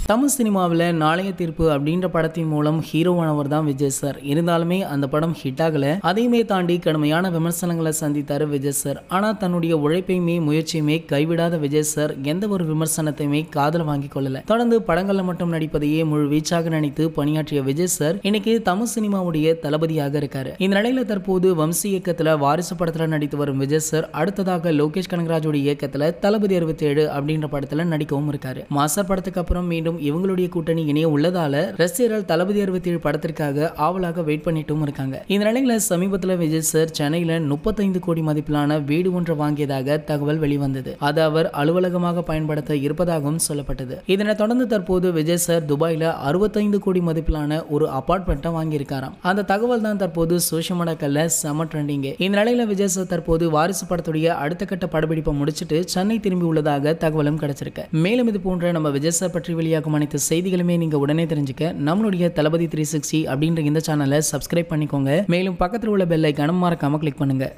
தமிழ் சினிமாவில் நாளைய தீர்ப்பு அப்படின்ற படத்தின் மூலம் ஹீரோவானவர் தான் விஜய் சார் இருந்தாலுமே அந்த படம் ஹிட் ஆகல அதையுமே தாண்டி கடுமையான விமர்சனங்களை சந்தித்தார் விஜய் சார் ஆனால் தன்னுடைய உழைப்பையுமே முயற்சியுமே கைவிடாத விஜய் சார் எந்த ஒரு விமர்சனத்தையுமே காதல வாங்கி கொள்ளல தொடர்ந்து படங்களில் மட்டும் நடிப்பதையே முழு வீச்சாக நினைத்து பணியாற்றிய விஜய் சார் இன்னைக்கு தமிழ் சினிமாவுடைய தளபதியாக இருக்காரு இந்த நிலையில தற்போது வம்சி இயக்கத்துல வாரிசு படத்துல நடித்து வரும் விஜய் சார் அடுத்ததாக லோகேஷ் கனகராஜோட இயக்கத்துல தளபதி அறுபத்தி ஏழு அப்படின்ற படத்துல நடிக்கவும் இருக்காரு மாஸ்டர் படத்துக்கு அப்புறம் மீண்டும் இவங்களுடைய கூட்டணி இணைய உள்ளதால ரசிகர்கள் தளபதி அறுபத்தி ஏழு படத்திற்காக ஆவலாக வெயிட் பண்ணிட்டும் இருக்காங்க இந்த நிலையில சமீபத்துல விஜய் சார் சென்னையில முப்பத்தைந்து கோடி மதிப்பிலான வீடு ஒன்றை வாங்கியதாக தகவல் வெளிவந்தது அது அவர் அலுவலகமாக பயன்படுத்த இருப்பதாகவும் சொல்லப்பட்டது இதனைத் தொடர்ந்து தற்போது விஜய் சார் துபாயில அறுபத்தைந்து கோடி மதிப்பிலான ஒரு அபார்ட்மெண்ட்டை வாங்கியிருக்காராம் அந்த தகவல் தான் தற்போது சோஷியல் மீடியாக்கள்ல செம ட்ரெண்டிங் இந்த நிலையில விஜய் சார் தற்போது வாரிசு படத்துடைய அடுத்த கட்ட படப்பிடிப்பை முடிச்சிட்டு சென்னை திரும்பி உள்ளதாக தகவலும் கிடைச்சிருக்கு மேலும் இது போன்ற நம்ம விஜய் சார் பற்றி வெளியாகும் அனைத்து செய்திகளுமே நீங்க உடனே தெரிஞ்சுக்க நம்மளுடைய தளபதி த்ரீ சிக்ஸ்டி அப்படின்ற இந்த சேனலை சப்ஸ்கிரைப் பண்ணிக்கோங்க மேலும் பக்கத்தில் உள்ள பெல் ஐக்கானும் மறக்காம கிளிக் பண்ணுங்க